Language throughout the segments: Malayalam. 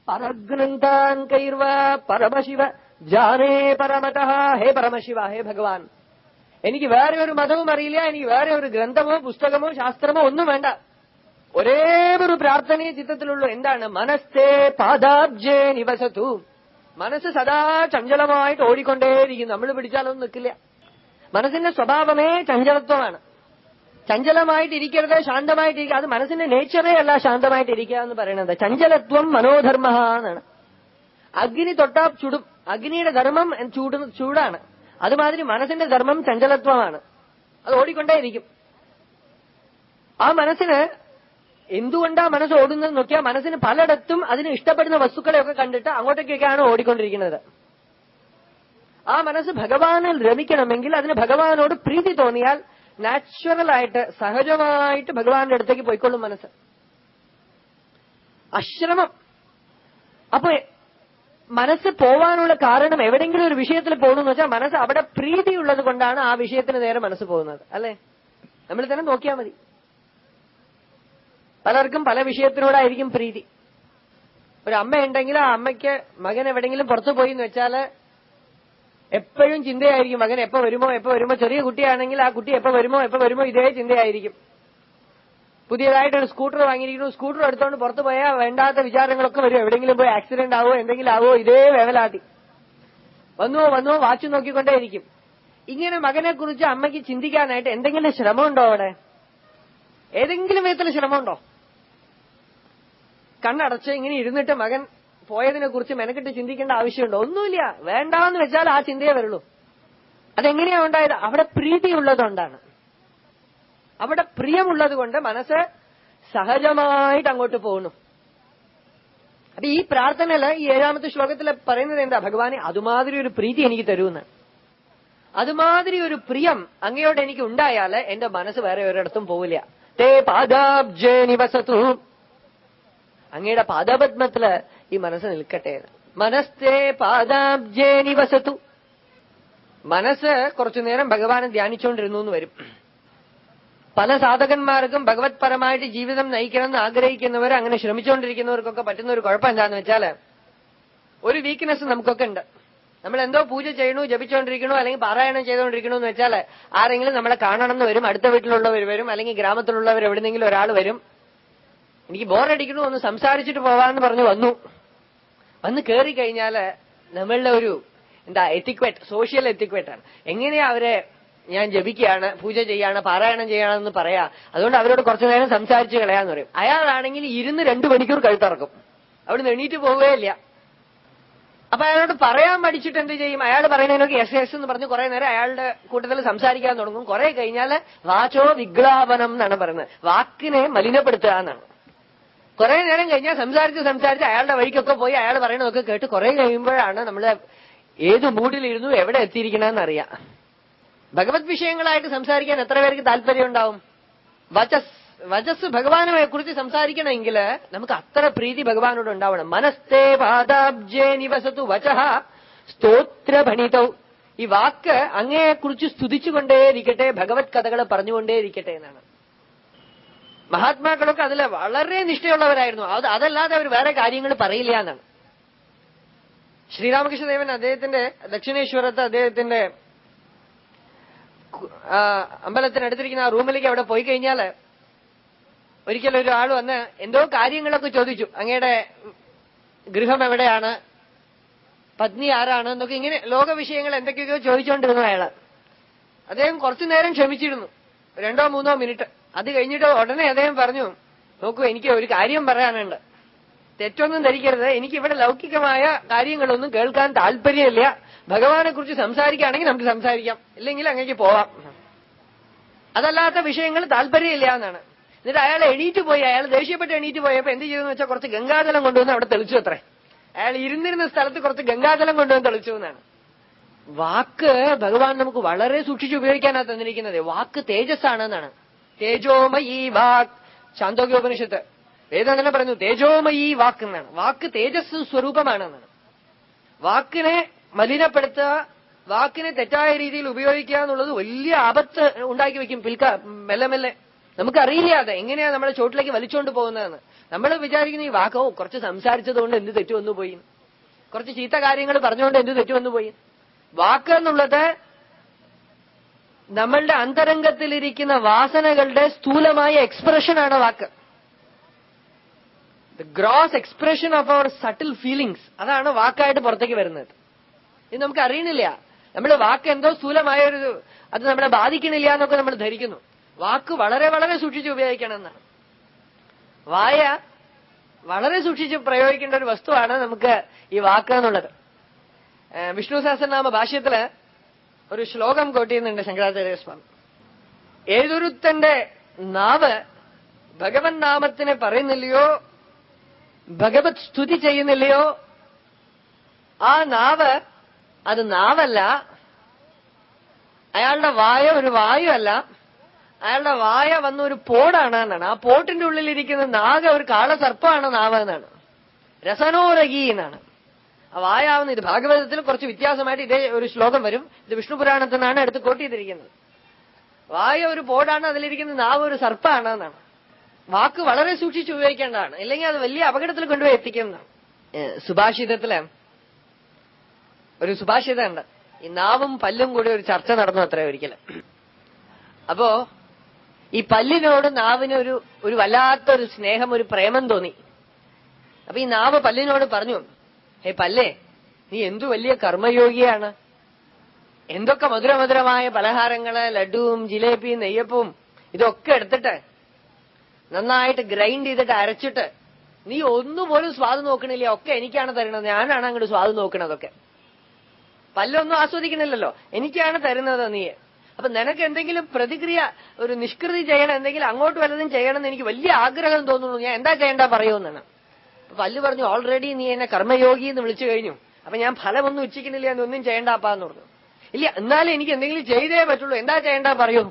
പരഗ്രന്ഥാൻ കൈർവ പരമശിവ ജാനേ പരമത ഹേ പരമശിവ ഹേ ഭഗവാൻ എനിക്ക് വേറെ ഒരു മതവും അറിയില്ല എനിക്ക് വേറെ ഒരു ഗ്രന്ഥമോ പുസ്തകമോ ശാസ്ത്രമോ ഒന്നും വേണ്ട ഒരേ ഒരു പ്രാർത്ഥനയെ ചിത്തത്തിലുള്ളൂ എന്താണ് മനസ്തേ പാദാബ്ജേ നിവസത്തു മനസ്സ് സദാ ചഞ്ചലമായിട്ട് ഓടിക്കൊണ്ടേയിരിക്കും നമ്മൾ പിടിച്ചാലൊന്നും നിൽക്കില്ല മനസ്സിന്റെ സ്വഭാവമേ ചഞ്ചലത്വമാണ് ചഞ്ചലമായിട്ടിരിക്കരുത് ശാന്തമായിട്ടിരിക്കുക അത് മനസ്സിന്റെ നേച്ചറേ അല്ല ശാന്തമായിട്ടിരിക്കുക എന്ന് പറയുന്നത് ചഞ്ചലത്വം മനോധർമ്മ എന്നാണ് അഗ്നി തൊട്ടാ ചുടും അഗ്നിയുടെ ധർമ്മം ചൂട് ചൂടാണ് അതുമാതിരി മനസ്സിന്റെ ധർമ്മം ചഞ്ചലത്വമാണ് അത് ഓടിക്കൊണ്ടേയിരിക്കും ആ മനസ്സിന് എന്തുകൊണ്ടാ മനസ്സ് ഓടുന്നത് നോക്കിയാൽ മനസ്സിന് പലയിടത്തും അതിന് ഇഷ്ടപ്പെടുന്ന വസ്തുക്കളെയൊക്കെ കണ്ടിട്ട് അങ്ങോട്ടേക്കൊക്കെയാണ് ഓടിക്കൊണ്ടിരിക്കുന്നത് ആ മനസ്സ് ഭഗവാനിൽ രമിക്കണമെങ്കിൽ അതിന് ഭഗവാനോട് പ്രീതി തോന്നിയാൽ നാച്ചുറൽ ആയിട്ട് സഹജമായിട്ട് ഭഗവാന്റെ അടുത്തേക്ക് പോയിക്കൊള്ളും മനസ്സ് അശ്രമം അപ്പൊ മനസ്സ് പോവാനുള്ള കാരണം എവിടെയെങ്കിലും ഒരു വിഷയത്തിൽ പോകണമെന്ന് വെച്ചാൽ മനസ്സ് അവിടെ പ്രീതിയുള്ളത് കൊണ്ടാണ് ആ വിഷയത്തിന് നേരെ മനസ്സ് പോകുന്നത് അല്ലേ നമ്മൾ തന്നെ നോക്കിയാൽ മതി പലർക്കും പല വിഷയത്തിനോടായിരിക്കും പ്രീതി ഒരു അമ്മ ഉണ്ടെങ്കിൽ ആ അമ്മയ്ക്ക് മകൻ എവിടെയെങ്കിലും പുറത്തു പോയി എന്ന് വെച്ചാല് എപ്പോഴും ചിന്തയായിരിക്കും മകൻ എപ്പോ വരുമോ എപ്പോ വരുമോ ചെറിയ കുട്ടിയാണെങ്കിൽ ആ കുട്ടി എപ്പോ വരുമോ എപ്പോ വരുമോ ഇതേ ചിന്തയായിരിക്കും പുതിയതായിട്ടൊരു സ്കൂട്ടർ വാങ്ങിയിരിക്കുന്നു സ്കൂട്ടർ എടുത്തോണ്ട് പുറത്തു പോയാൽ വേണ്ടാത്ത വിചാരങ്ങളൊക്കെ വരും എവിടെയെങ്കിലും പോയി ആക്സിഡന്റ് ആവോ എന്തെങ്കിലും ആവോ ഇതേ വേവലാട്ടി വന്നുവോ വന്നുവോ വാച്ച് നോക്കിക്കൊണ്ടേയിരിക്കും ഇങ്ങനെ മകനെ കുറിച്ച് അമ്മയ്ക്ക് ചിന്തിക്കാനായിട്ട് എന്തെങ്കിലും ശ്രമമുണ്ടോ അവിടെ ഏതെങ്കിലും വിധത്തിൽ ശ്രമമുണ്ടോ കണ്ണടച്ച് ഇങ്ങനെ ഇരുന്നിട്ട് മകൻ പോയതിനെ കുറിച്ച് മെനക്കെട്ട് ചിന്തിക്കേണ്ട ആവശ്യമുണ്ടോ ഒന്നുമില്ല വേണ്ടാന്ന് വെച്ചാൽ ആ ചിന്തയെ വരുള്ളൂ അതെങ്ങനെയാ ഉണ്ടായത് അവിടെ പ്രീതിയുള്ളതുകൊണ്ടാണ് അവിടെ പ്രിയമുള്ളത് കൊണ്ട് മനസ്സ് സഹജമായിട്ട് അങ്ങോട്ട് പോകുന്നു അപ്പൊ ഈ പ്രാർത്ഥനയില് ഈ ഏഴാമത്തെ ശ്ലോകത്തിൽ പറയുന്നത് എന്താ ഭഗവാനെ അതുമാതിരി ഒരു പ്രീതി എനിക്ക് തരുമെന്ന് അതുമാതിരി ഒരു പ്രിയം അങ്ങയോട് എനിക്ക് ഉണ്ടായാല് എന്റെ മനസ്സ് വേറെ ഒരിടത്തും പോവില്ല തേ പാദാബ്ജേ നിവസത്തു അങ്ങയുടെ പാദപത്മത്തില് ഈ മനസ്സ് നിൽക്കട്ടെ എന്ന്. മനസ്തേ പാദാബ്ജേ നിവസത്തു മനസ്സ് കുറച്ചു നേരം ഭഗവാനെ ധ്യാനിച്ചുകൊണ്ടിരുന്നു എന്ന് വരും പല സാധകന്മാർക്കും ഭഗവത് പരമായിട്ട് ജീവിതം നയിക്കണം എന്ന് ആഗ്രഹിക്കുന്നവർ അങ്ങനെ ശ്രമിച്ചുകൊണ്ടിരിക്കുന്നവർക്കൊക്കെ പറ്റുന്ന ഒരു കുഴപ്പം എന്താന്ന് വെച്ചാല് ഒരു വീക്ക്നെസ് നമുക്കൊക്കെ ഉണ്ട് നമ്മൾ എന്തോ പൂജ ചെയ്യണു ജപിച്ചുകൊണ്ടിരിക്കണു അല്ലെങ്കിൽ പാരായണം ചെയ്തുകൊണ്ടിരിക്കണു എന്ന് വെച്ചാൽ ആരെങ്കിലും നമ്മളെ കാണണം എന്ന് വരും അടുത്ത വീട്ടിലുള്ളവർ വരും അല്ലെങ്കിൽ ഗ്രാമത്തിലുള്ളവർ എവിടെന്നെങ്കിലും ഒരാൾ വരും എനിക്ക് ബോറടിക്കണു ഒന്ന് സംസാരിച്ചിട്ട് പോവാന്ന് പറഞ്ഞു വന്നു വന്ന് കയറി കഴിഞ്ഞാല് നമ്മളുടെ ഒരു എന്താ എത്തിക്വേറ്റ് സോഷ്യൽ എത്തിക്വേറ്റ് ആണ് എങ്ങനെയാ അവരെ ഞാൻ ജപിക്കുകയാണ് പൂജ ചെയ്യാണ് പാരായണം ചെയ്യാണെന്ന് പറയാ അതുകൊണ്ട് അവരോട് കുറച്ചു നേരം സംസാരിച്ച് കളയാന്ന് പറയും അയാളാണെങ്കിൽ ഇരുന്ന് രണ്ടു മണിക്കൂർ കഴുത്തിറക്കും അവിടുന്ന് എണീറ്റ് പോവുകയില്ല അപ്പൊ അയാളോട് പറയാൻ പഠിച്ചിട്ട് എന്ത് ചെയ്യും അയാൾ പറയുന്നതിനൊക്കെ എസ് എസ് എന്ന് പറഞ്ഞ് കുറെ നേരം അയാളുടെ കൂട്ടത്തിൽ സംസാരിക്കാൻ തുടങ്ങും കുറെ കഴിഞ്ഞാൽ വാചോ വിഗ്ലാപനം എന്നാണ് പറയുന്നത് വാക്കിനെ മലിനപ്പെടുത്തുക എന്നാണ് കുറെ നേരം കഴിഞ്ഞാൽ സംസാരിച്ച് സംസാരിച്ച് അയാളുടെ വഴിക്കൊക്കെ പോയി അയാൾ പറയണതൊക്കെ കേട്ട് കുറെ കഴിയുമ്പോഴാണ് നമ്മൾ ഏത് മൂഡിലിരുന്നു എവിടെ എത്തിയിരിക്കണമെന്ന് അറിയാം ഭഗവത് വിഷയങ്ങളായിട്ട് സംസാരിക്കാൻ എത്ര പേർക്ക് താല്പര്യം ഉണ്ടാവും വചസ് വചസ് ഭഗവാനെ കുറിച്ച് സംസാരിക്കണമെങ്കിൽ നമുക്ക് അത്ര പ്രീതി ഭഗവാനോട് ഉണ്ടാവണം മനസ്തേ പാദാബ്ജേ നിവസത്തു വചഹ സ്തോത്രഭണിതൗ ഈ വാക്ക് അങ്ങയെക്കുറിച്ച് സ്തുതിച്ചുകൊണ്ടേയിരിക്കട്ടെ ഭഗവത് കഥകൾ പറഞ്ഞുകൊണ്ടേയിരിക്കട്ടെ എന്നാണ് മഹാത്മാക്കളൊക്കെ അതിൽ വളരെ നിഷ്ഠയുള്ളവരായിരുന്നു അത് അതല്ലാതെ അവർ വേറെ കാര്യങ്ങൾ പറയില്ല എന്നാണ് ശ്രീരാമകൃഷ്ണദേവൻ അദ്ദേഹത്തിന്റെ ദക്ഷിണേശ്വരത്ത് അദ്ദേഹത്തിന്റെ ആ, അമ്പലത്തിനടുത്തിരിക്കുന്ന ആ റൂമിലേക്ക് അവിടെ പോയി കഴിഞ്ഞാല് ഒരിക്കലും ഒരാൾ വന്ന് എന്തോ കാര്യങ്ങളൊക്കെ ചോദിച്ചു അങ്ങയുടെ ഗൃഹം എവിടെയാണ് പത്നി ആരാണ് എന്നൊക്കെ ഇങ്ങനെ ലോക വിഷയങ്ങൾ എന്തൊക്കെയൊക്കെയോ ചോദിച്ചുകൊണ്ടിരുന്നു അയാള് അദ്ദേഹം കുറച്ചു നേരം ക്ഷമിച്ചിരുന്നു രണ്ടോ മൂന്നോ മിനിറ്റ് അത് കഴിഞ്ഞിട്ട് ഉടനെ അദ്ദേഹം പറഞ്ഞു നോക്കൂ എനിക്ക് ഒരു കാര്യം പറയാനുണ്ട് തെറ്റൊന്നും ധരിക്കരുത് എനിക്ക് ഇവിടെ ലൗകികമായ കാര്യങ്ങളൊന്നും കേൾക്കാൻ താല്പര്യമില്ല ഭഗവാനെ കുറിച്ച് സംസാരിക്കുകയാണെങ്കിൽ നമുക്ക് സംസാരിക്കാം ഇല്ലെങ്കിൽ അങ്ങേക്ക് പോവാം അതല്ലാത്ത വിഷയങ്ങൾ താല്പര്യമില്ല എന്നാണ് എന്നിട്ട് അയാൾ എണീറ്റ് പോയി അയാൾ ദേഷ്യപ്പെട്ട് എണീറ്റ് പോയപ്പോ എന്ത് ചെയ്തെന്ന് വെച്ചാൽ കുറച്ച് ഗംഗാജലം കൊണ്ടുവന്ന് അവിടെ തെളിച്ചു അത്രേ അയാൾ ഇരുന്നിരുന്ന സ്ഥലത്ത് കുറച്ച് ഗംഗാജലം കൊണ്ടുവന്ന് തെളിച്ചു എന്നാണ് വാക്ക് ഭഗവാൻ നമുക്ക് വളരെ സൂക്ഷിച്ച് ഉപയോഗിക്കാനാണ് തന്നിരിക്കുന്നത് വാക്ക് തേജസ്സാണ് എന്നാണ് തേജോമയി വാക് ശാന്തോഗ്യോപനിഷത്ത് വേദം തന്നെ പറയുന്നു തേജോമയി വാക്ക് എന്നാണ് വാക്ക് തേജസ് സ്വരൂപമാണ് എന്നാണ് വാക്കിനെ മലിനപ്പെടുത്തുക വാക്കിനെ തെറ്റായ രീതിയിൽ ഉപയോഗിക്കുക എന്നുള്ളത് വലിയ ആപത്ത് ഉണ്ടാക്കി വെക്കും പിൽക്ക മെല്ലെ മെല്ലെ നമുക്കറിയില്ല അത് എങ്ങനെയാ നമ്മളെ ചോട്ടിലേക്ക് വലിച്ചുകൊണ്ട് പോകുന്നതെന്ന് നമ്മൾ വിചാരിക്കുന്ന ഈ വാക്കോ കുറച്ച് സംസാരിച്ചതുകൊണ്ട് എന്ത് തെറ്റു വന്നു പോയി കുറച്ച് ചീത്ത കാര്യങ്ങൾ പറഞ്ഞുകൊണ്ട് എന്ത് തെറ്റു വന്നു പോയി വാക്ക് എന്നുള്ളത് നമ്മളുടെ അന്തരംഗത്തിലിരിക്കുന്ന വാസനകളുടെ സ്ഥൂലമായ എക്സ്പ്രഷനാണ് വാക്ക് the gross expression of our subtle feelings അതാണ് വാക്കായിട്ട് പുറത്തേക്ക് വരുന്നത് ഇത് നമുക്ക് അറിയണില്ല നമ്മൾ വാക്ക് എന്തോ സ്ഥൂലമായ ഒരു അത് നമ്മളെ ബാധിക്കണില്ല എന്നൊക്കെ നമ്മൾ ധരിക്കുന്നു വാക്ക് വളരെ വളരെ സൂക്ഷിച്ച് ഉപയോഗിക്കണം എന്നാണ് വായ വളരെ സൂക്ഷിച്ച് പ്രയോഗിക്കേണ്ട ഒരു വസ്തുവാണ് നമുക്ക് ഈ വാക്ക് എന്നുള്ളത് ഏഹ് വിഷ്ണു സഹസ്രനാമ ഭാഷ്യത്തില് ഒരു ശ്ലോകം കോട്ടിയുന്നുണ്ട് ശങ്കരാചാര്യ സ്വാമി ഏതൊരുത്തന്റെ നാവ് ഭഗവൻ നാമത്തിനെ പറയുന്നില്ലയോ ഭഗവത് സ്തുതി ചെയ്യുന്നില്ലയോ ആ നാവ് അത് നാവല്ല അയാളുടെ വായ ഒരു വായു അല്ല അയാളുടെ വായ വന്ന ഒരു പോടാണ് എന്നാണ് ആ പോട്ടിന്റെ ഉള്ളിലിരിക്കുന്ന നാഗ ഒരു കാളസർപ്പമാണ് നാവ് എന്നാണ് രസനോരകി എന്നാണ് ആ വായാവുന്ന ഇത് ഭാഗവതത്തിൽ കുറച്ച് വ്യത്യാസമായിട്ട് ഇതേ ഒരു ശ്ലോകം വരും ഇത് വിഷ്ണു പുരാണത്തിൽ നിന്നാണ് എടുത്ത് കോട്ട് ചെയ്തിരിക്കുന്നത് വായ ഒരു പോടാണ് അതിലിരിക്കുന്ന നാവ് ഒരു സർപ്പാണ് എന്നാണ് വാക്ക് വളരെ സൂക്ഷിച്ച് ഉപയോഗിക്കേണ്ടതാണ് ഇല്ലെങ്കിൽ അത് വലിയ അപകടത്തിൽ കൊണ്ടുപോയി എത്തിക്കുന്നതാണ് ഏഹ് സുഭാഷിതത്തില് ഒരു സുഭാഷിതമുണ്ട് ഈ നാവും പല്ലും കൂടി ഒരു ചർച്ച നടന്നു അത്ര ഒരിക്കലും അപ്പോ ഈ പല്ലിനോട് നാവിന് ഒരു ഒരു വല്ലാത്തൊരു സ്നേഹം ഒരു പ്രേമം തോന്നി അപ്പൊ ഈ നാവ് പല്ലിനോട് പറഞ്ഞു ഹേ പല്ലേ നീ എന്തു വലിയ കർമ്മയോഗിയാണ് എന്തൊക്കെ മധുരമധുരമായ പലഹാരങ്ങള് ലഡുവും ജിലേബിയും നെയ്യപ്പവും ഇതൊക്കെ എടുത്തിട്ട് നന്നായിട്ട് ഗ്രൈൻഡ് ചെയ്തിട്ട് അരച്ചിട്ട് നീ ഒന്നുപോലും സ്വാദ് നോക്കണില്ല ഒക്കെ എനിക്കാണ് തരുന്നത് ഞാനാണ് അങ്ങോട്ട് സ്വാദ് നോക്കണതൊക്കെ പല്ലൊന്നും ആസ്വദിക്കണില്ലല്ലോ എനിക്കാണ് തരുന്നത് നീ അപ്പൊ നിനക്ക് എന്തെങ്കിലും പ്രതിക്രിയ ഒരു നിഷ്കൃതി ചെയ്യണം എന്തെങ്കിലും അങ്ങോട്ട് വല്ലതും ചെയ്യണം എന്ന് എനിക്ക് വലിയ ആഗ്രഹം തോന്നുന്നു ഞാൻ എന്താ ചെയ്യേണ്ട പറയുമെന്നാണ് അപ്പൊ പല്ല് പറഞ്ഞു ഓൾറെഡി നീ എന്നെ കർമ്മയോഗി എന്ന് വിളിച്ചു കഴിഞ്ഞു അപ്പൊ ഞാൻ ഫലമൊന്നും ഉച്ചിക്കുന്നില്ല എന്നൊന്നും ചെയ്യണ്ടാപ്പാന്ന് പറഞ്ഞു ഇല്ല എന്നാലും എനിക്ക് എന്തെങ്കിലും ചെയ്തേ പറ്റുള്ളൂ എന്താ ചെയ്യണ്ട പറയൂ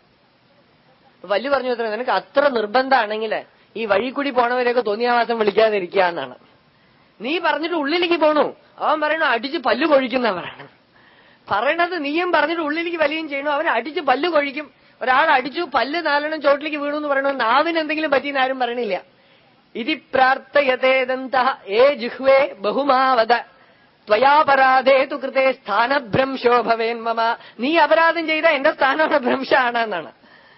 അപ്പൊ വല്ല് പറഞ്ഞു അത്ര നിനക്ക് അത്ര നിർബന്ധമാണെങ്കിൽ ഈ വഴി കൂടി പോണവരെയൊക്കെ തോന്നിയാവാസം വിളിക്കാതിരിക്കുക എന്നാണ് നീ പറഞ്ഞിട്ട് ഉള്ളിലേക്ക് പോണു അവൻ പറയണു അടിച്ച് പല്ല് കൊഴിക്കുന്ന പറയണം പറയണത് നീയും പറഞ്ഞിട്ട് ഉള്ളിലേക്ക് വലിയും ചെയ്യണു അവൻ അടിച്ച് പല്ല് കൊഴിക്കും ഒരാൾ അടിച്ചു പല്ല് നാലെണ്ണം ചോട്ടിലേക്ക് വീണു എന്ന് പറയണു നാവിന് എന്തെങ്കിലും പറ്റിയെന്ന് ആരും പറയണില്ല ഇതി പ്രാർത്ഥയതേദന്ത ഏ ജിഹ്വേ ബഹുമാവത ത്വയാപരാധേ തു കൃതേ സ്ഥാനഭ്രംശോ ഭവേൻ മമ നീ അപരാധം ചെയ്ത എന്റെ സ്ഥാനമാണ് ഭ്രംശാണ് എന്നാണ്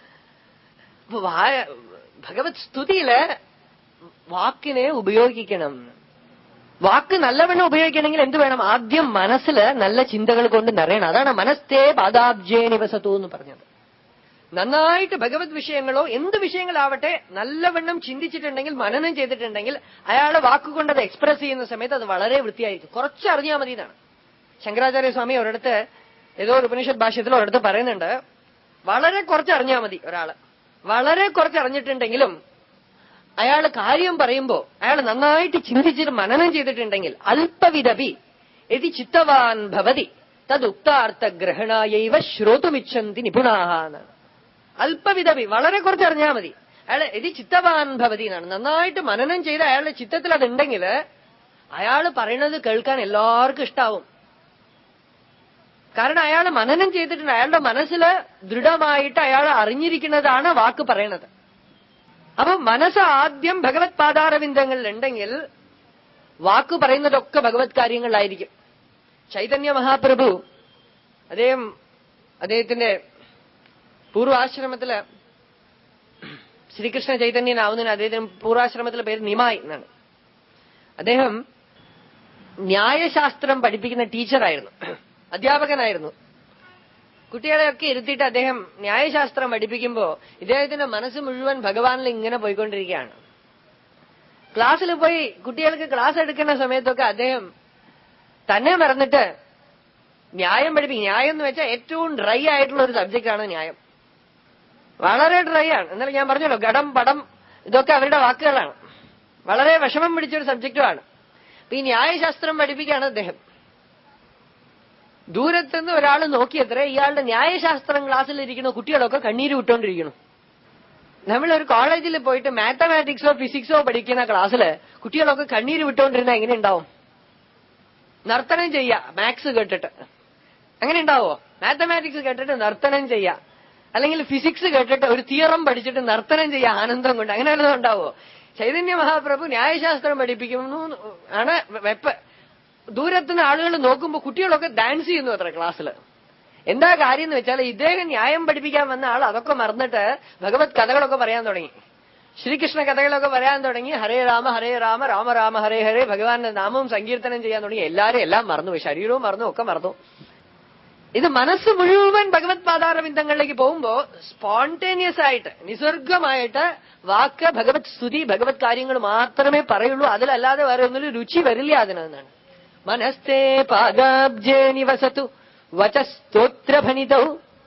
അപ്പൊ വാ- ഭഗവത് സ്തുതിയില് വാക്കിനെ ഉപയോഗിക്കണം വാക്ക് നല്ലവണ്ണം ഉപയോഗിക്കണമെങ്കിൽ എന്ത് വേണം ആദ്യം മനസ്സില് നല്ല ചിന്തകൾ കൊണ്ട് നിറയണം അതാണ് മനസ്തേ പാദാബ്ജേ നിവസത്തു എന്ന് പറഞ്ഞത് നന്നായിട്ട് ഭഗവത് വിഷയങ്ങളോ എന്ത് വിഷയങ്ങളാവട്ടെ നല്ലവണ്ണം ചിന്തിച്ചിട്ടുണ്ടെങ്കിൽ മനനം ചെയ്തിട്ടുണ്ടെങ്കിൽ അയാളെ വാക്കുകൊണ്ട് അത് എക്സ്പ്രസ് ചെയ്യുന്ന സമയത്ത് അത് വളരെ വൃത്തിയായിരിക്കും കുറച്ച് അറിഞ്ഞാൽ മതി എന്നാണ് ശങ്കരാചാര്യ സ്വാമി ഒരിടത്ത് ഏതോ ഒരു ഉപനിഷത് ഭാഷ്യത്തിൽ ഒരിടത്ത് പറയുന്നുണ്ട് വളരെ കുറച്ച് അറിഞ്ഞാൽ മതി ഒരാള് വളരെ കുറച്ച് അറിഞ്ഞിട്ടുണ്ടെങ്കിലും അയാൾ കാര്യം പറയുമ്പോ അയാൾ നന്നായിട്ട് ചിന്തിച്ചിട്ട് മനനം ചെയ്തിട്ടുണ്ടെങ്കിൽ അല്പവിധപി യതി ചിത്തവാൻ ഭവതി തദുക്താർത്ഥ ഗ്രഹണായൈവ ശ്രോതുമിച്ഛന്തി നിപുണാഹ എന്നാണ് അല്പവിധപി വളരെ കുറച്ച് അറിഞ്ഞാൽ മതി അയാൾ യതി ചിത്തവാൻ ഭവതി എന്നാണ് നന്നായിട്ട് മനനം ചെയ്ത് അയാളുടെ ചിത്തത്തിൽ അതുണ്ടെങ്കിൽ അയാൾ പറയണത് കേൾക്കാൻ എല്ലാവർക്കും ഇഷ്ടാവും കാരണം അയാൾ മനനം ചെയ്തിട്ടുണ്ട് അയാളുടെ മനസ്സില് ദൃഢമായിട്ട് അയാൾ അറിഞ്ഞിരിക്കുന്നതാണ് വാക്ക് പറയണത് അപ്പൊ മനസ്സ് ആദ്യം ഭഗവത് പാതാരവിന്ദങ്ങളിൽ ഉണ്ടെങ്കിൽ വാക്ക് പറയുന്നതൊക്കെ ഭഗവത് കാര്യങ്ങളിലായിരിക്കും ചൈതന്യ മഹാപ്രഭു അദ്ദേഹം അദ്ദേഹത്തിന്റെ പൂർവാശ്രമത്തില് ശ്രീകൃഷ്ണ ചൈതന്യനാവുന്നതിന് അദ്ദേഹത്തിന് പൂർവാശ്രമത്തിലെ പേര് നിമായി എന്നാണ് അദ്ദേഹം ന്യായശാസ്ത്രം പഠിപ്പിക്കുന്ന ടീച്ചറായിരുന്നു അധ്യാപകനായിരുന്നു കുട്ടികളെയൊക്കെ ഇരുത്തിയിട്ട് അദ്ദേഹം ന്യായശാസ്ത്രം പഠിപ്പിക്കുമ്പോ ഇദ്ദേഹത്തിന്റെ മനസ്സ് മുഴുവൻ ഭഗവാനിൽ ഇങ്ങനെ പോയിക്കൊണ്ടിരിക്കുകയാണ് ക്ലാസ്സിൽ പോയി കുട്ടികൾക്ക് ക്ലാസ് എടുക്കുന്ന സമയത്തൊക്കെ അദ്ദേഹം തന്നെ മറന്നിട്ട് ന്യായം പഠിപ്പിക്കും ന്യായം എന്ന് വെച്ചാൽ ഏറ്റവും ഡ്രൈ ആയിട്ടുള്ള ഒരു സബ്ജക്റ്റാണ് ന്യായം വളരെ ഡ്രൈ ആണ് എന്നാലും ഞാൻ പറഞ്ഞല്ലോ ഘടം പടം ഇതൊക്കെ അവരുടെ വാക്കുകളാണ് വളരെ വിഷമം പിടിച്ചൊരു സബ്ജക്റ്റുമാണ് അപ്പൊ ഈ ന്യായശാസ്ത്രം പഠിപ്പിക്കുകയാണ് അദ്ദേഹം ദൂരത്തുനിന്ന് ഒരാൾ നോക്കിയത്ര ഇയാളുടെ ന്യായശാസ്ത്രം ക്ലാസ്സിൽ ഇരിക്കുന്ന കുട്ടികളൊക്കെ കണ്ണീര് വിട്ടോണ്ടിരിക്കുന്നു നമ്മളൊരു കോളേജിൽ പോയിട്ട് മാത്തമാറ്റിക്സോ ഫിസിക്സോ പഠിക്കുന്ന ക്ലാസ്സില് കുട്ടികളൊക്കെ കണ്ണീര് വിട്ടോണ്ടിരുന്ന എങ്ങനെ ഉണ്ടാവും നർത്തനം ചെയ്യ മാത്സ് കേട്ടിട്ട് അങ്ങനെ ഉണ്ടാവോ മാത്തമാറ്റിക്സ് കേട്ടിട്ട് നർത്തനം ചെയ്യ അല്ലെങ്കിൽ ഫിസിക്സ് കേട്ടിട്ട് ഒരു തിയറം പഠിച്ചിട്ട് നർത്തനം ചെയ്യ ആനന്ദം കൊണ്ട് അങ്ങനെ വല്ലതും ഉണ്ടാവോ ചൈതന്യ മഹാപ്രഭു ന്യായശാസ്ത്രം പഠിപ്പിക്കുന്നു ആണ് വെപ്പ് ദൂരത്തുനിന്ന് ആളുകൾ നോക്കുമ്പോ കുട്ടികളൊക്കെ ഡാൻസ് ചെയ്യുന്നു അത്ര ക്ലാസ്സിൽ എന്താ കാര്യം എന്ന് വെച്ചാൽ ഇദ്ദേഹം ന്യായം പഠിപ്പിക്കാൻ വന്ന ആൾ അതൊക്കെ മറന്നിട്ട് ഭഗവത് കഥകളൊക്കെ പറയാൻ തുടങ്ങി ശ്രീകൃഷ്ണ കഥകളൊക്കെ പറയാൻ തുടങ്ങി ഹരേ രാമ ഹരേ രാമ രാമ രാമ ഹരേ ഹരേ ഭഗവാന്റെ നാമവും സങ്കീർത്തനം ചെയ്യാൻ തുടങ്ങി എല്ലാരും എല്ലാം മറന്നു ശരീരവും മറന്നു ഒക്കെ മറന്നു ഇത് മനസ്സ് മുഴുവൻ ഭഗവത് പാതാരവിന്ദങ്ങളിലേക്ക് പോകുമ്പോ സ്പോണ്ടേനിയസ് ആയിട്ട് നിസർഗമായിട്ട് വാക്ക് ഭഗവത് സ്തുതി ഭഗവത് കാര്യങ്ങൾ മാത്രമേ പറയുള്ളൂ അതിലല്ലാതെ വേറെ ഒന്നിലും രുചി വരില്ല അതിനെന്നാണ് മനസ്തേ പാദാബ്ജേ നിവസത്തു വചസ്തോത്രഭണിതൗ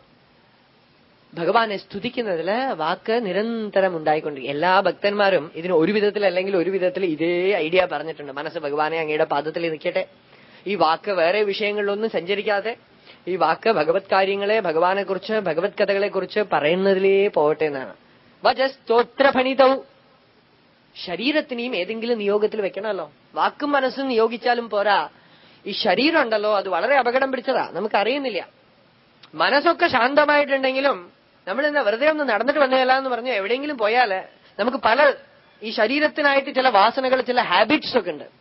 ഭഗവാനെ സ്തുതിക്കുന്നതില് വാക്ക് നിരന്തരം ഉണ്ടായിക്കൊണ്ടിരിക്കും എല്ലാ ഭക്തന്മാരും ഇതിന് ഒരു വിധത്തിൽ അല്ലെങ്കിൽ ഒരു വിധത്തിൽ ഇതേ ഐഡിയ പറഞ്ഞിട്ടുണ്ട് മനസ്സ് ഭഗവാനെ അങ്ങയുടെ പാദത്തിൽ നിൽക്കട്ടെ ഈ വാക്ക് വേറെ വിഷയങ്ങളിലൊന്നും സഞ്ചരിക്കാതെ ഈ വാക്ക് ഭഗവത് കാര്യങ്ങളെ ഭഗവാനെ കുറിച്ച് ഭഗവത് കഥകളെ കുറിച്ച് പറയുന്നതിലേ പോകട്ടെ എന്നാണ് വചസ്തോത്രഭണിതൗ ശരീരത്തിനെയും ഏതെങ്കിലും നിയോഗത്തിൽ വെക്കണമല്ലോ വാക്കും മനസ്സും നിയോഗിച്ചാലും പോരാ ഈ ശരീരം ഉണ്ടല്ലോ അത് വളരെ അപകടം പിടിച്ചതാ നമുക്ക് അറിയുന്നില്ല മനസ്സൊക്കെ ശാന്തമായിട്ടുണ്ടെങ്കിലും നമ്മൾ ഇന്ന് വെറുതെ ഒന്ന് നടന്നിട്ട് വന്നതല്ല എന്ന് പറഞ്ഞു എവിടെയെങ്കിലും പോയാല് നമുക്ക് പല ഈ ശരീരത്തിനായിട്ട് ചില വാസനകൾ ചില ഹാബിറ്റ്സ് ഒക്കെ ഉണ്ട്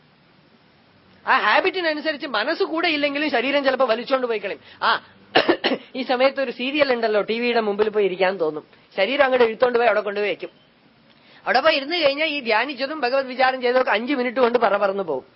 ആ ഹാബിറ്റിനനുസരിച്ച് മനസ്സ് കൂടെ ഇല്ലെങ്കിലും ശരീരം ചിലപ്പോൾ വലിച്ചോണ്ട് പോയി കളയും ആ ഈ സമയത്ത് ഒരു സീരിയൽ ഉണ്ടല്ലോ ടിവിയുടെ മുമ്പിൽ പോയി ഇരിക്കാൻ തോന്നും ശരീരം അങ്ങോട്ട് ഇഴുത്തോണ്ട് പോയി അവിടെ കൊണ്ടുപോയി വെക്കും അവിടെ പോയി ഇരുന്ന് കഴിഞ്ഞാൽ ഈ ധ്യാനിച്ചതും ഭഗവത് വിചാരം ചെയ്തതൊക്കെ അഞ്ചു മിനിറ്റ് കൊണ്ട് പറ പറന്നു പോകും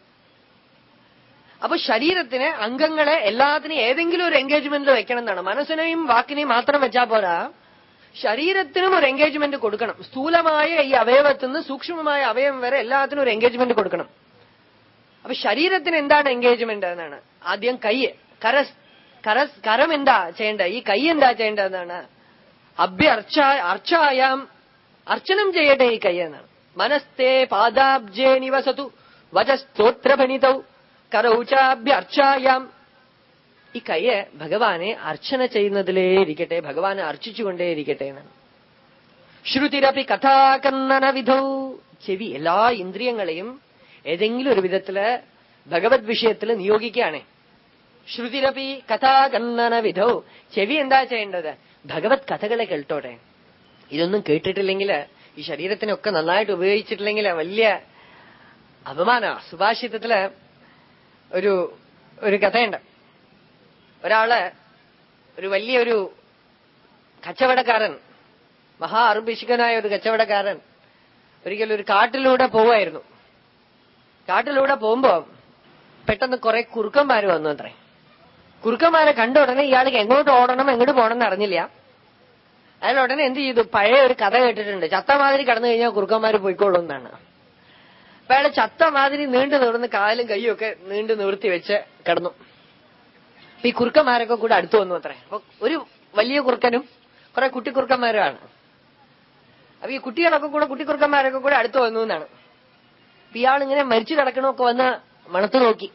അപ്പൊ ശരീരത്തിന് അംഗങ്ങളെ എല്ലാത്തിനും ഏതെങ്കിലും ഒരു എൻഗേജ്മെന്റിൽ വെക്കണം എന്നാണ് മനസ്സിനെയും വാക്കിനെയും മാത്രം വെച്ചാൽ പോരാ ശരീരത്തിനും ഒരു എൻഗേജ്മെന്റ് കൊടുക്കണം സ്ഥൂലമായ ഈ അവയവത്തിൽ നിന്ന് സൂക്ഷ്മമായ അവയവം വരെ എല്ലാത്തിനും ഒരു എൻഗേജ്മെന്റ് കൊടുക്കണം അപ്പൊ ശരീരത്തിന് എന്താണ് എൻഗേജ്മെന്റ് എന്നാണ് ആദ്യം കൈ കരസ് കരസ് കരം എന്താ ചെയ്യേണ്ടത് ഈ കൈ എന്താ ചെയ്യേണ്ടതെന്നാണ് അഭ്യർച്ച അർച്ചായാം അർച്ചനം ചെയ്യട്ടെ ഈ കൈ എന്നാണ് മനസ്തേ പാദാബ്ജേ നിവസതു വചസ്തോത്രഭണിതൗ കരൗചാഭ്യർച്ചായാം ഈ കയ്യ് ഭഗവാനെ അർച്ചന ചെയ്യുന്നതിലേ ഇരിക്കട്ടെ ഭഗവാനെ അർച്ചിച്ചുകൊണ്ടേ ഇരിക്കട്ടെ എന്നാണ് ശ്രുതിരപി കഥാകന്നന വിധൗ ചെവി എല്ലാ ഇന്ദ്രിയങ്ങളെയും ഏതെങ്കിലും ഒരു വിധത്തില് ഭഗവത് വിഷയത്തിൽ നിയോഗിക്കുകയാണ് ശ്രുതിരപി കഥാകന്നന വിധൗ ചെവി എന്താ ചെയ്യേണ്ടത് ഭഗവത് കഥകളെ കേട്ടോട്ടെ ഇതൊന്നും കേട്ടിട്ടില്ലെങ്കിൽ ഈ ശരീരത്തിനൊക്കെ നന്നായിട്ട് ഉപയോഗിച്ചിട്ടില്ലെങ്കിൽ വലിയ അപമാന സുഭാഷിതത്തില് ഒരു ഒരു കഥയുണ്ട് ഒരാള് ഒരു വലിയൊരു കച്ചവടക്കാരൻ മഹാ അർഭിഷികനായ ഒരു കച്ചവടക്കാരൻ ഒരിക്കലും ഒരു കാട്ടിലൂടെ പോവായിരുന്നു കാട്ടിലൂടെ പോകുമ്പോ പെട്ടെന്ന് കുറെ കുറുക്കന്മാര് വന്നു അത്രേ കുറുക്കന്മാരെ കണ്ട ഉടനെ ഇയാൾക്ക് എങ്ങോട്ട് ഓടണം എങ്ങോട്ട് പോകണം എന്ന് അറിഞ്ഞില്ല അയാൾ ഉടനെ എന്ത് ചെയ്തു പഴയ ഒരു കഥ കേട്ടിട്ടുണ്ട് ചത്ത മാതിരി കടന്നു കഴിഞ്ഞാൽ കുറുക്കന്മാര് പോയിക്കോളും എന്നാണ് അപ്പൊ അയാൾ ചത്ത മാതിരി നീണ്ടു നിവർന്ന് കാലും കൈയും ഒക്കെ നീണ്ടു നിവർത്തി വെച്ച് കിടന്നു അപ്പൊ ഈ കുറുക്കന്മാരൊക്കെ കൂടെ അടുത്തു വന്നു അത്രേ അപ്പൊ ഒരു വലിയ കുറുക്കനും കുറെ കുട്ടിക്കുറുക്കന്മാരുമാണ് അപ്പൊ ഈ കുട്ടികളൊക്കെ കൂടെ കുട്ടിക്കുറുക്കന്മാരൊക്കെ കൂടെ അടുത്തു വന്നു എന്നാണ് അപ്പൊ ഇയാളിങ്ങനെ മരിച്ചു കിടക്കണമൊക്കെ വന്ന് മണത്ത് നോക്കി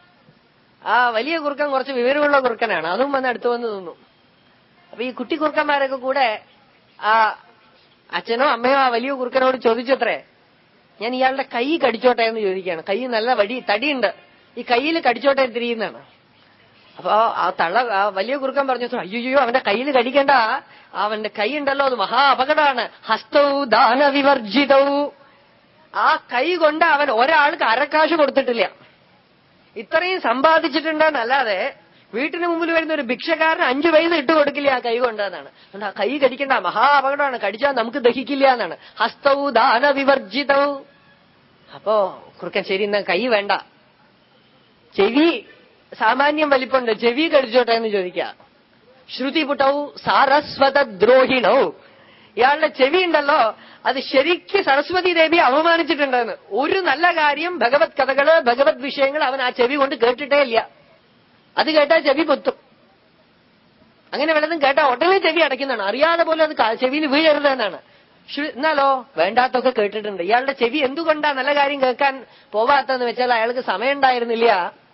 ആ വലിയ കുറുക്കൻ കുറച്ച് വിവരമുള്ള കുറുക്കനാണ് അതും വന്ന് അടുത്ത് വന്ന് നിന്നു അപ്പൊ ഈ കുട്ടി കുറുക്കന്മാരൊക്കെ കൂടെ ആ അച്ഛനോ അമ്മയോ ആ വലിയ കുറുക്കനോട് ചോദിച്ചത്രേ ഞാൻ ഇയാളുടെ കൈ കടിച്ചോട്ടെ എന്ന് ചോദിക്കുകയാണ് കൈ നല്ല വടി തടിയുണ്ട് ഈ കയ്യിൽ കടിച്ചോട്ടെ തിരിയുന്നതാണ് അപ്പൊ ആ തള്ള ആ വലിയ കുറുക്കൻ പറഞ്ഞു അയ്യോ അവന്റെ കയ്യിൽ കടിക്കണ്ട അവന്റെ കൈ ഉണ്ടല്ലോ അത് മഹാ അപകടമാണ് ഹസ്തവും ദാനവിവർജിതവും ആ കൈ കൊണ്ട് അവൻ ഒരാൾക്ക് അരക്കാശ് കൊടുത്തിട്ടില്ല ഇത്രയും സമ്പാദിച്ചിട്ടുണ്ടെന്നല്ലാതെ വീട്ടിന് മുമ്പിൽ വരുന്ന ഒരു ഭിക്ഷക്കാരന് അഞ്ചു പൈസ ഇട്ട് കൊടുക്കില്ല ആ കൈ കൊണ്ടെന്നാണ് അതുകൊണ്ട് ആ കൈ കടിക്കണ്ട മഹാ അപകടമാണ് കടിച്ചാൽ നമുക്ക് ദഹിക്കില്ല എന്നാണ് ഹസ്തവും ദാനവിവർജിതവും അപ്പോ കുറുക്കൻ ശരി എന്നാ കൈ വേണ്ട ചെവി സാമാന്യം വലിപ്പമുണ്ട് ചെവി കടിച്ചോട്ടെ എന്ന് ചോദിക്ക ശ്രുതി പുട്ടവും സാരസ്വത ദ്രോഹിണവും ഇയാളുടെ ചെവി ഉണ്ടല്ലോ അത് ശരിക്ക് സരസ്വതി ദേവി അവമാനിച്ചിട്ടുണ്ടെന്ന് ഒരു നല്ല കാര്യം ഭഗവത് കഥകള് ഭഗവത് വിഷയങ്ങൾ അവൻ ആ ചെവി കൊണ്ട് കേട്ടിട്ടേ ഇല്ല അത് കേട്ടാൽ ചെവി പൊത്തും അങ്ങനെ വല്ലതും കേട്ടാ ഉടനെ ചെവി അടയ്ക്കുന്നതാണ് അറിയാതെ പോലും അത് കാ- ചെവിയിൽ വീഴരുത് എന്നാണ് ശ്രു- എന്നാലോ വേണ്ടാത്തൊക്കെ കേട്ടിട്ടുണ്ട് ഇയാളുടെ ചെവി എന്തുകൊണ്ടാ നല്ല കാര്യം കേൾക്കാൻ പോവാത്തെന്ന് വെച്ചാൽ അയാൾക്ക് സമയം ഉണ്ടായിരുന്നില്ല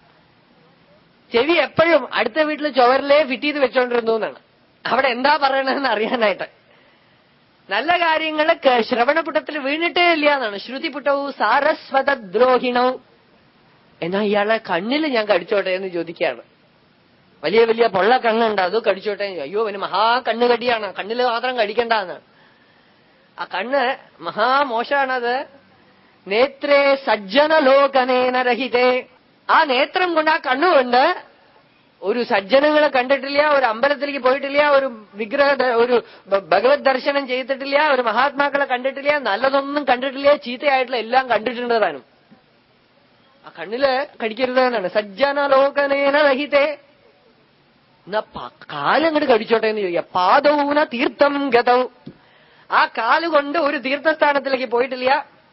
ചെവി എപ്പോഴും അടുത്ത വീട്ടിൽ ചുവരിലേ ഫിറ്റ് ചെയ്ത് വെച്ചോണ്ടിരുന്നു എന്നാണ് അവിടെ എന്താ പറയണതെന്ന് അറിയാനായിട്ട് നല്ല കാര്യങ്ങള് കേ- ശ്രവണപുട്ടത്തിൽ വീണിട്ടേ ഇല്ല എന്നാണ് ശ്രുതിപുട്ടവും സാരസ്വത ദ്രോഹിണവും എന്നാ ഇയാളെ കണ്ണിൽ ഞാൻ കടിച്ചോട്ടെ എന്ന് ചോദിക്കുകയാണ് വലിയ വലിയ പൊള്ള കണ്ണുണ്ട് അത് കടിച്ചോട്ടെ അയ്യോ അവന് മഹാ കണ്ണുകടിയാണ് കണ്ണിൽ മാത്രം കടിക്കണ്ടെന്ന് ആ കണ്ണ് മഹാമോശാണത് നേത്രേ സജ്ജനലോകനേന രഹിതേ ആ നേത്രം കൊണ്ട് ആ കണ്ണുകൊണ്ട് ഒരു സജ്ജനങ്ങളെ കണ്ടിട്ടില്ല ഒരു അമ്പലത്തിലേക്ക് പോയിട്ടില്ല ഒരു വിഗ്രഹ ദ- ഒരു ഭ- ഭഗവത് ദർശനം ചെയ്തിട്ടില്ല ഒരു മഹാത്മാക്കളെ കണ്ടിട്ടില്ല നല്ലതൊന്നും കണ്ടിട്ടില്ല ചീത്തയായിട്ടുള്ള എല്ലാം കണ്ടിട്ടുണ്ട് താനും ആ കണ്ണില് കടിക്കരുത് എന്നാണ് സജ്ജനലോകനേന രഹിതേ എന്നാ പ- കാലങ്ങോട്ട് കടിച്ചോട്ടെ എന്ന് ചോദിക്കാം പാദൗന തീർത്ഥം ഗതൗ ആ കാലുകൊണ്ട് ഒരു തീർത്ഥസ്ഥാനത്തിലേക്ക് പോയിട്ടില്ല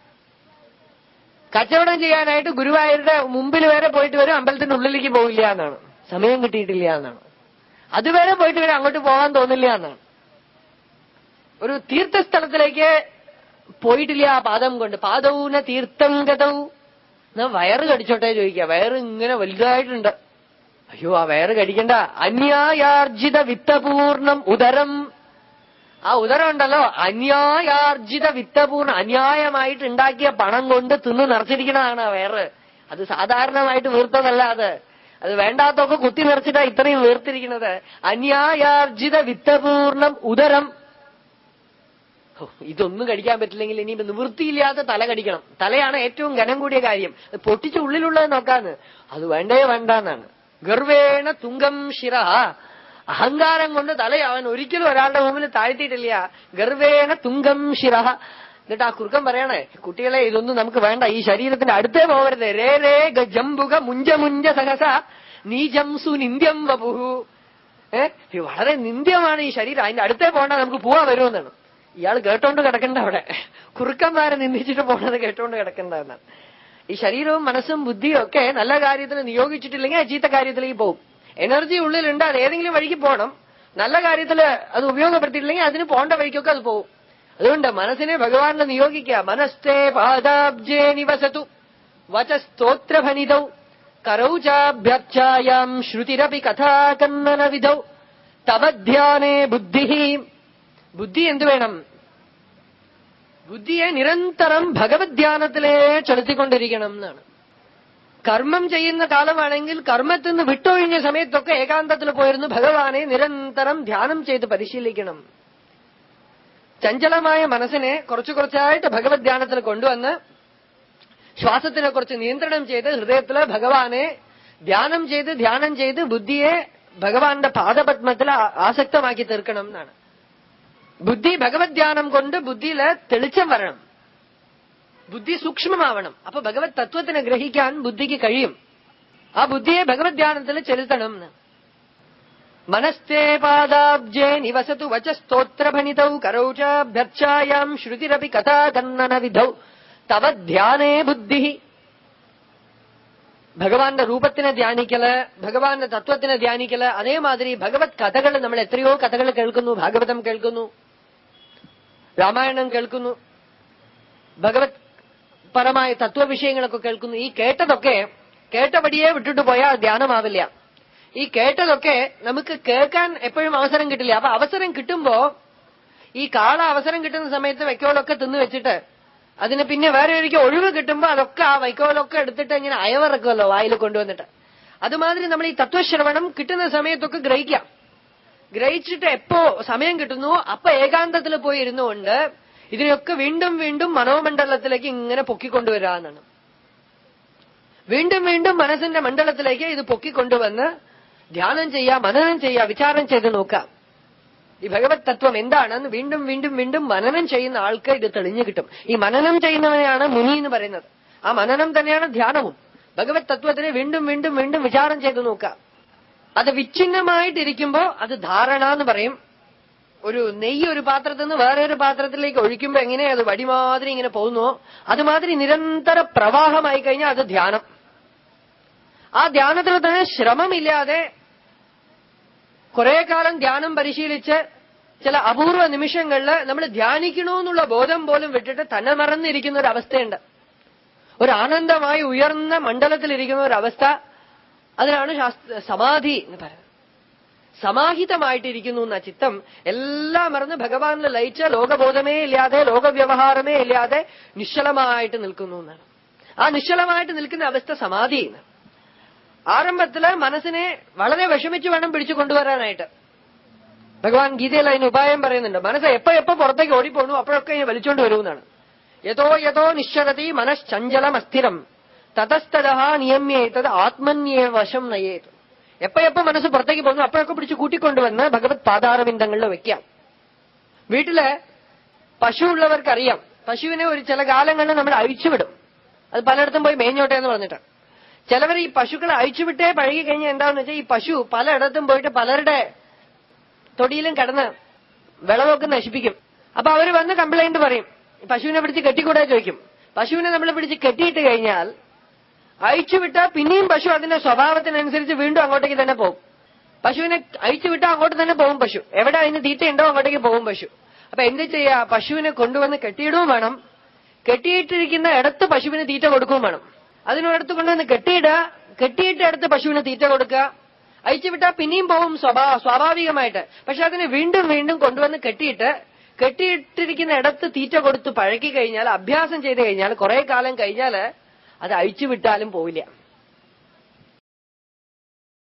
കച്ചവടം ചെയ്യാനായിട്ട് ഗുരുവായൂരുടെ മുമ്പിൽ വരെ പോയിട്ട് വരും അമ്പലത്തിന്റെ ഉള്ളിലേക്ക് പോകില്ല എന്നാണ് സമയം കിട്ടിയിട്ടില്ല എന്നാണ് അതുവരെ പോയിട്ട് വരെ അങ്ങോട്ട് പോകാൻ തോന്നില്ല എന്നാണ് ഒരു തീർത്ഥസ്ഥലത്തിലേക്ക് പോയിട്ടില്ല ആ പാദം കൊണ്ട് പാദൗന തീർത്ഥം ഗതൗ എന്നാ വയറ് കടിച്ചോട്ടെ ചോദിക്കുക വയറ് ഇങ്ങനെ വലുതായിട്ടുണ്ട് അയ്യോ ആ വയറ് കടിക്കണ്ട അന്യായാർജിത വിത്തപൂർണം ഉദരം ആ ഉദരം ഉണ്ടല്ലോ അന്യായാർജിത വിത്തപൂർണ്ണ അന്യായമായിട്ട് ഉണ്ടാക്കിയ പണം കൊണ്ട് തിന്ന് നിറച്ചിരിക്കണതാണ് ആ വയറ് അത് സാധാരണമായിട്ട് വീർത്തതല്ല അത് അത് വേണ്ടാത്തൊക്കെ കുത്തി നിറച്ചിട്ടാ ഇത്രയും വീർത്തിരിക്കുന്നത് അന്യായാർജിത വിത്തപൂർണം ഉദരം ഹോ, ഇതൊന്നും കടിക്കാൻ പറ്റില്ലെങ്കിൽ ഇനി നിവൃത്തിയില്ലാത്ത തല കടിക്കണം തലയാണ് ഏറ്റവും ഘനം കൂടിയ കാര്യം അത് പൊട്ടിച്ച് ഉള്ളിലുള്ളത് നോക്കാന്ന് അത് വേണ്ടേ വേണ്ടാന്നാണ് ഗർവേണ തുങ്കം ശിര അഹങ്കാരം കൊണ്ട് തല അവൻ ഒരിക്കലും ഒരാളുടെ മുമ്പിൽ താഴ്ത്തിയിട്ടില്ല ഗർവേണ തുങ്കം ശിര എന്നിട്ട് ആ കുറുക്കം പറയണേ കുട്ടികളെ ഇതൊന്നും നമുക്ക് വേണ്ട ഈ ശരീരത്തിന്റെ അടുത്തേ പോകരുത് രേ രേ ഗ ജംബുക മുഞ്ച മുഞ്ച സഹസ നീജംസു നിന്ദ്യം വപുഹു ഏ ഇത് വളരെ നിന്ദ്യമാണ് ഈ ശരീരം അതിന്റെ അടുത്തേ പോകണ്ട നമുക്ക് പോവാൻ വരുമെന്നാണ് ഇയാൾ കേട്ടോണ്ട് കിടക്കണ്ട അവിടെ കുറുക്കന്മാരെ നിന്ദിച്ചിട്ട് പോണത് കേട്ടോണ്ട് കിടക്കണ്ട എന്നാണ് ഈ ശരീരവും മനസ്സും ബുദ്ധിയും ഒക്കെ നല്ല കാര്യത്തിൽ നിയോഗിച്ചിട്ടില്ലെങ്കിൽ ആ ചീത്ത കാര്യത്തിലേക്ക് പോകും എനർജി ഉള്ളിലുണ്ട് അത് ഏതെങ്കിലും വഴിക്ക് പോകണം നല്ല കാര്യത്തിൽ അത് ഉപയോഗപ്പെടുത്തിയിട്ടില്ലെങ്കിൽ അതിന് പോണ്ട വഴിക്കൊക്കെ അത് പോകും അതുകൊണ്ട് മനസ്സിനെ ഭഗവാനെ നിയോഗിക്കുക മനസ്തേ പാദാബ്ജേ നിവസതു വചസ്തോത്രഭനിതൗ കരൗചാഭ്യർച്ചായാം ശ്രുതിരപി കഥാകന്നന വിധൗ തവ ധ്യാനേ ബുദ്ധി ബുദ്ധി എന്തു വേണം ബുദ്ധിയെ നിരന്തരം ഭഗവത് ധ്യാനത്തിലേ ചെലുത്തിക്കൊണ്ടിരിക്കണം എന്നാണ് കർമ്മം ചെയ്യുന്ന കാലമാണെങ്കിൽ കർമ്മത്തിൽ നിന്ന് വിട്ടൊഴിഞ്ഞ സമയത്തൊക്കെ ഏകാന്തത്തിൽ പോയിരുന്നു ഭഗവാനെ നിരന്തരം ധ്യാനം ചെയ്ത് പരിശീലിക്കണം ചഞ്ചലമായ മനസ്സിനെ കുറച്ചു കുറച്ചായിട്ട് ഭഗവത് ധ്യാനത്തിൽ കൊണ്ടുവന്ന് ശ്വാസത്തിനെ കുറച്ച് നിയന്ത്രണം ചെയ്ത് ഹൃദയത്തില് ഭഗവാനെ ധ്യാനം ചെയ്ത് ധ്യാനം ചെയ്ത് ബുദ്ധിയെ ഭഗവാന്റെ പാദപത്മത്തിൽ ആ- ആസക്തമാക്കി തീർക്കണം എന്നാണ് ബുദ്ധി ഭഗവത് ധ്യാനം കൊണ്ട് ബുദ്ധിയില് തെളിച്ചം വരണം ബുദ്ധി സൂക്ഷ്മമാവണം അപ്പൊ ഭഗവത് തത്വത്തിനെ ഗ്രഹിക്കാൻ ബുദ്ധിക്ക് കഴിയും ആ ബുദ്ധിയെ ഭഗവത് ധ്യാനത്തിൽ ചെലുത്തണം എന്ന്. മനസ്തേ പാദാബ്ജേ നിവസതു വചസ്തോത്രഭണിതൗ കരൗചാഭ്യർച്ചായാം ശ്രുതിരപി കഥാകന്നന വിധൗ തവ ധ്യാനേ ബുദ്ധി ഭഗവാന്റെ രൂപത്തിനെ ധ്യാനിക്കല് ഭഗവാന്റെ തത്വത്തിനെ ധ്യാനിക്കല് അതേമാതിരി ഭഗവത് കഥകൾ നമ്മൾ എത്രയോ കഥകൾ കേൾക്കുന്നു ഭാഗവതം കേൾക്കുന്നു രാമായണം കേൾക്കുന്നു ഭഗവത് പരമായ തത്വവിഷയങ്ങളൊക്കെ കേൾക്കുന്നു ഈ കേട്ടതൊക്കെ കേട്ടപടിയെ വിട്ടിട്ട് പോയാൽ ധ്യാനമാവില്ല ഈ കേട്ടതൊക്കെ നമുക്ക് കേൾക്കാൻ എപ്പോഴും അവസരം കിട്ടില്ല അപ്പൊ അവസരം കിട്ടുമ്പോ ഈ കാള അവസരം കിട്ടുന്ന സമയത്ത് വൈക്കോലൊക്കെ തിന്നു വെച്ചിട്ട് അതിന് പിന്നെ വേറെ ഒരിക്കൽ ഒഴിവ് കിട്ടുമ്പോ അതൊക്കെ ആ വൈക്കോലൊക്കെ എടുത്തിട്ട് ഇങ്ങനെ അയവിറക്കുമല്ലോ വായിൽ കൊണ്ടുവന്നിട്ട് അതുമാതിരി നമ്മൾ ഈ തത്വശ്രവണം കിട്ടുന്ന സമയത്തൊക്കെ ഗ്രഹിക്കാം ഗ്രഹിച്ചിട്ട് എപ്പോ സമയം കിട്ടുന്നു അപ്പൊ ഏകാന്തത്തിൽ പോയി ഇരുന്നുകൊണ്ട് ഇതിനെയൊക്കെ വീണ്ടും വീണ്ടും മനോമണ്ഡലത്തിലേക്ക് ഇങ്ങനെ പൊക്കിക്കൊണ്ടുവരാന്നാണ് വീണ്ടും വീണ്ടും മനസ്സിന്റെ മണ്ഡലത്തിലേക്ക് ഇത് പൊക്കിക്കൊണ്ടുവന്ന് ധ്യാനം ചെയ്യാ മനനം ചെയ്യാ വിചാരം ചെയ്ത് നോക്കാം ഈ ഭഗവത് തത്വം എന്താണെന്ന് വീണ്ടും വീണ്ടും വീണ്ടും മനനം ചെയ്യുന്ന ആൾക്ക് ഇത് തെളിഞ്ഞു കിട്ടും ഈ മനനം ചെയ്യുന്നവനെയാണ് മുനി എന്ന് പറയുന്നത് ആ മനനം തന്നെയാണ് ധ്യാനവും ഭഗവത് തത്വത്തിനെ വീണ്ടും വീണ്ടും വീണ്ടും വിചാരം ചെയ്ത് നോക്കാം അത് വിച്ഛിന്നമായിട്ടിരിക്കുമ്പോ അത് ധാരണ എന്ന് പറയും ഒരു നെയ്യ് ഒരു പാത്രത്തിൽ നിന്ന് വേറെ ഒരു പാത്രത്തിലേക്ക് ഒഴിക്കുമ്പോ എങ്ങനെ അത് വടിമാതിരി ഇങ്ങനെ പോകുന്നു അതുമാതിരി നിരന്തര പ്രവാഹമായി കഴിഞ്ഞാൽ അത് ധ്യാനം ആ ധ്യാനത്തിൽ തന്നെ ശ്രമമില്ലാതെ കുറെ കാലം ധ്യാനം പരിശീലിച്ച് ചില അപൂർവ നിമിഷങ്ങളില് നമ്മൾ ധ്യാനിക്കണമെന്നുള്ള ബോധം പോലും വിട്ടിട്ട് തന്നെ മറന്നിരിക്കുന്ന ഒരു അവസ്ഥയുണ്ട് ഒരു ആനന്ദമായി ഉയർന്ന മണ്ഡലത്തിലിരിക്കുന്ന ഒരു അവസ്ഥ അതിനാണ് ശാസ്ത്ര സമാധി എന്ന് പറയുന്നത് സമാഹിതമായിട്ടിരിക്കുന്നു എന്ന ചിത്തം എല്ലാം മറന്ന് ഭഗവാനിൽ ലയിച്ച ലോകബോധമേ ഇല്ലാതെ ലോകവ്യവഹാരമേ ഇല്ലാതെ നിശ്ചലമായിട്ട് നിൽക്കുന്നു എന്നാണ് ആ നിശ്ചലമായിട്ട് നിൽക്കുന്ന അവസ്ഥ സമാധി എന്ന് ആരംഭത്തില് മനസ്സിനെ വളരെ വിഷമിച്ച് വേണം പിടിച്ചു കൊണ്ടുവരാനായിട്ട് ഭഗവാൻ ഗീതയിൽ അതിന് ഉപായം പറയുന്നുണ്ട് മനസ്സ് എപ്പോ എപ്പോ പുറത്തേക്ക് ഓടിപ്പോണു അപ്പോഴൊക്കെ ഇതിനെ വലിച്ചോണ്ട് വരുമെന്നാണ് യഥോ യഥോ നിശ്ചലതി മനഃചഞ്ചലം അസ്ഥിരം തതസ്തത നിയമ്യേതത് ആത്മന്യേ വശം നയേത് എപ്പോ എപ്പോ മനസ്സ് പുറത്തേക്ക് പോകുന്നു അപ്പോഴൊക്കെ പിടിച്ച് കൂട്ടിക്കൊണ്ടുവന്ന് ഭഗവത് പാതാരവിന്ദങ്ങളിൽ വെക്കാം വീട്ടില് പശു ഉള്ളവർക്കറിയാം പശുവിനെ ഒരു ചില കാലങ്ങളിൽ നമ്മൾ അഴിച്ചുവിടും അത് പലയിടത്തും പോയി മേഞ്ഞോട്ടെ എന്ന് പറഞ്ഞിട്ട് ചിലവർ ഈ പശുക്കളെ അഴിച്ചുവിട്ടേ പഴകി കഴിഞ്ഞാൽ എന്താണെന്ന് വെച്ചാൽ ഈ പശു പലയിടത്തും പോയിട്ട് പലരുടെ തൊടിയിലും കിടന്ന് വിളവൊക്കെ നശിപ്പിക്കും അപ്പൊ അവര് വന്ന് കംപ്ലൈന്റ് പറയും പശുവിനെ പിടിച്ച് കെട്ടിക്കൂടെ ചോദിക്കും പശുവിനെ നമ്മൾ പിടിച്ച് കെട്ടിയിട്ട് കഴിഞ്ഞാൽ അഴിച്ചുവിട്ടാൽ പിന്നെയും പശു അതിന്റെ സ്വഭാവത്തിനനുസരിച്ച് വീണ്ടും അങ്ങോട്ടേക്ക് തന്നെ പോകും പശുവിനെ അഴിച്ചുവിട്ടാൽ അങ്ങോട്ട് തന്നെ പോകും പശു എവിടെ അതിന് തീറ്റയുണ്ടോ അങ്ങോട്ടേക്ക് പോകും പശു അപ്പൊ എന്ത് ചെയ്യാ പശുവിനെ കൊണ്ടുവന്ന് കെട്ടിയിടുകയും വേണം കെട്ടിയിട്ടിരിക്കുന്ന ഇടത്ത് പശുവിന് തീറ്റ കൊടുക്കുകയും വേണം അതിനടുത്ത് കൊണ്ടുവന്ന് കെട്ടിയിടുക കെട്ടിയിട്ട് അടുത്ത് പശുവിന് തീറ്റ കൊടുക്കുക അഴിച്ചുവിട്ടാൽ പിന്നെയും പോകും സ്വഭാ സ്വാഭാവികമായിട്ട് പക്ഷെ അതിനെ വീണ്ടും വീണ്ടും കൊണ്ടുവന്ന് കെട്ടിയിട്ട് കെട്ടിയിട്ടിരിക്കുന്ന ഇടത്ത് തീറ്റ കൊടുത്ത് പഴക്കി കഴിഞ്ഞാൽ അഭ്യാസം ചെയ്ത് കഴിഞ്ഞാൽ കുറെ കാലം കഴിഞ്ഞാൽ അത് അഴിച്ചുവിട്ടാലും പോവില്ല